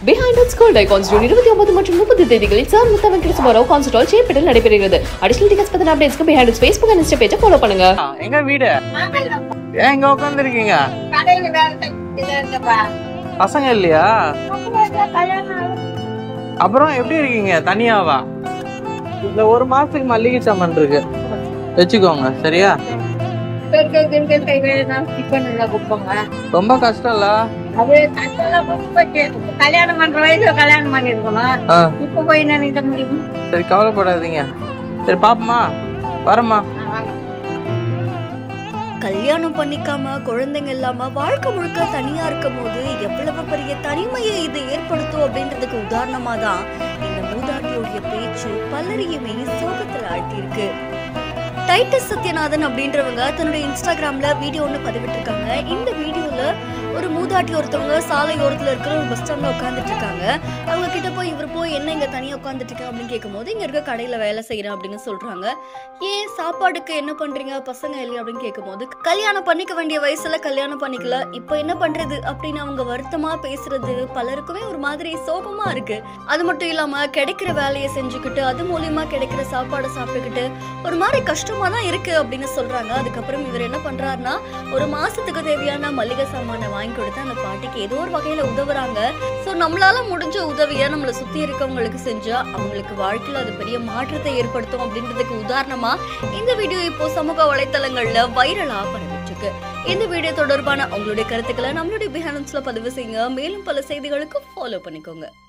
Behind it school icons June இருபத்தி ஒன்பது மற்றும் முப்பது தேதிகளில் Sir Mutha Venkata Subbarao concert hall சேப்பட்டில் நடைபெறுகிறது அடிஷனல் டிக்கெட்ஸ் பத்தின அப்டேட்ஸ்க்கு behind its Facebook and Insta பேஜை ஃபாலோ பண்ணுங்க ஆ, எங்க வீடு ஏன் இங்க உட்காந்துருக்கீங்க கடையில வேலை செஞ்சுட்டு இருந்தப்பா. பசங்க இல்லையா கல்யாணம் ஆகல. அப்புறம் எப்படி இருக்கீங்க தனியாவா இந்த ஒரு மாசத்துக்கு மல்லிகை சாமான் இருக்கு வச்சுக்கோங்க சரியா பெருக்க, கிருக்க, கைவேலைனா டிஃபன் எல்லாம் கொடுப்பாங்க. ரொம்ப கஷ்டம்ல அது கஷ்டம்லாம் போட்டு போச்சு. கல்யாணம் பண்ற வயசுல கல்யாணம் பண்ணிருக்கணும் ஆ, இப்ப போய் நினைக்க முடியும் சரி கவலைப்படாதீங்க சரி பாப்போமா வரமா கல்யாணம் பண்ணிக்காம குழந்தைங்க இல்லாம வாழ்க்கை முழுக்க தனியா இருக்கும் போது எவ்வளவு பெரிய தனிமையை இது ஏற்படுத்தும் அப்படின்றதுக்கு உதாரணமா தான் இந்த மூதாட்டியோடைய பேச்சு பலரையுமே சோகத்துல ஆழ்த்தியிருக்கு டைட்டஸ் சத்யநாதன் அப்படின்றவங்க தன்னுடைய இன்ஸ்டாகிராம்ல வீடியோ ஒன்று பதிவிட்டிருக்காங்க இந்த வீடியோல ஒரு மூதாட்டி ஒருத்தவங்க சாலை ஓரத்துல இருக்கிற ஒரு பஸ் ஸ்டாண்ட்ல உட்காந்துட்டு இருக்காங்க அவங்க கிட்ட போய் இவர் போய் என்ன இங்க தனியா உட்காந்துட்டு இருக்க அப்படின்னு கேட்கும்போது இங்க இருக்க கடையில வேலை செய்யறேன் அப்படின்னு சொல்றாங்க ஏன் சாப்பாடுக்கு என்ன பண்றீங்க பசங்க இல்லையா அப்படின்னு கேட்கும்போது கல்யாணம் பண்ணிக்க வேண்டிய வயசுல கல்யாணம் பண்ணிக்கல இப்போ என்ன பண்றது அப்படின்னு அவங்க வருத்தமா பேசுறது பலருக்குமே ஒரு மாதிரி சோகமா இருக்கு அது மட்டும் இல்லாம கிடைக்கிற வேலையை செஞ்சுக்கிட்டு அது மூலியமா கிடைக்கிற சாப்பாடை சாப்பிட்டுக்கிட்டு ஒரு மாதிரி கஷ்டமா தான் இருக்கு அப்படின்னு சொல்றாங்க அதுக்கப்புறம் இவர் என்ன பண்றாருன்னா ஒரு மாசத்துக்கு தேவையான மளிகை சாமானை வாங்கி கொடுத்து அந்த பாட்டிக்கு ஏதோ ஒரு வகையில உதவுறாங்க சோ நம்மளால முடிஞ்ச உதவியை நம்மளை சுத்தி இருக்கவங்களுக்கு செஞ்சா அவங்களுக்கு வாழ்க்கையில அது பெரிய மாற்றத்தை ஏற்படுத்தும் அப்படின்றதுக்கு உதாரணமா இந்த வீடியோ இப்போ சமூக வலைத்தளங்கள்ல வைரலா பரவிட்டு இருக்கு இந்த வீடியோ தொடர்பான உங்களுடைய கருத்துக்களை நம்மளுடைய பிஹானன்ஸ்ல பதிவு செய்யுங்க மேலும் பல செய்திகளுக்கு ஃபாலோ பண்ணிக்கோங்க